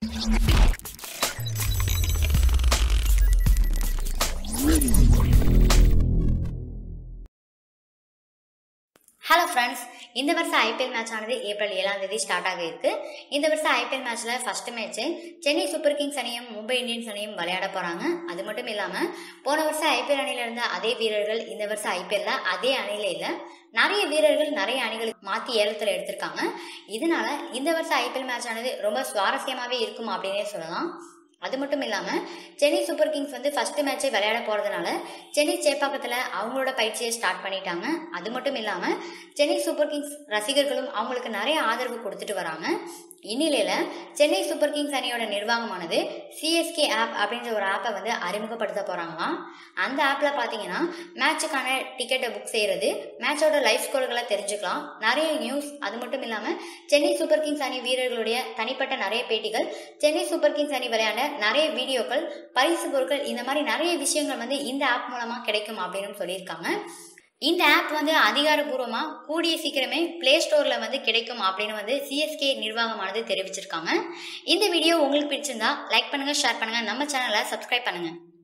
hello friends இந்த வருஷம் IPL match ஆனது ஏப்ரல் ஏழாம் தேதி ஸ்டார்ட் ஆக இருக்கு இந்த வருஷம் ஐபிஎல் மேட்ச்ல first match Chennai super kings அணியும் மும்பை இந்தியன்ஸ் அணியும் விளையாட போறாங்க அது மட்டும் இல்லாம போன வருஷம் ஐபிஎல் அணியில இருந்த அதே வீரர்கள் இந்த வருஷம் ஐபிஎல்ல அதே அணியில இல்ல நிறைய வீரர்கள் நிறைய அணிகளுக்கு மாத்தி ஏலத்துல எடுத்திருக்காங்க இதனால இந்த வருஷம் ஐபிஎல் மேட்ச் ஆனது ரொம்ப சுவாரஸ்யமாவே இருக்கும் அப்படின்னே சொல்லலாம் அது மட்டும் இல்லாம சென்னை சூப்பர் கிங்ஸ் வந்து ஃபர்ஸ்ட் மேட்சை விளையாட போறதுனால சென்னை சேப்பாக்கத்துல அவங்களோட பயிற்சியை ஸ்டார்ட் பண்ணிட்டாங்க அது மட்டும் இல்லாம சென்னை சூப்பர் கிங்ஸ் ரசிகர்களும் அவங்களுக்கு நிறைய ஆதரவு கொடுத்துட்டு வராங்க இந்நிலையில சென்னை சூப்பர் கிங்ஸ் அணியோட நிர்வாகமானது சிஎஸ்கே ஆப் அப்படின்ற ஒரு ஆப்பை வந்து அறிமுகப்படுத்த போறாங்களாம் அந்த ஆப்ல பாத்தீங்கன்னா மேட்சுக்கான டிக்கெட்டை புக் செய்யறது மேட்சோட லைவ் ஸ்கோர்களை தெரிஞ்சுக்கலாம் நிறைய நியூஸ் அது மட்டும் இல்லாம சென்னை சூப்பர் கிங்ஸ் அணி வீரர்களுடைய தனிப்பட்ட நிறைய பேட்டிகள் சென்னை சூப்பர் கிங்ஸ் அணி விளையாண்ட நிறைய வீடியோக்கள் பரிசு பொருட்கள் இந்த மாதிரி நிறைய விஷயங்கள் வந்து இந்த ஆப் மூலமா கிடைக்கும் அப்படின்னு சொல்லியிருக்காங்க இந்த ஆப் வந்து அதிகாரப்பூர்வமா கூடிய சீக்கிரமே பிளே ஸ்டோர்ல வந்து கிடைக்கும் அப்படின்னு வந்து சிஎஸ்கே நிர்வாகமானது தெரிவிச்சிருக்காங்க இந்த வீடியோ உங்களுக்கு பிடிச்சிருந்தா லைக் பண்ணுங்க ஷேர் பண்ணுங்க நம்ம சேனலை சப்ஸ்கிரைப் பண்ணுங்க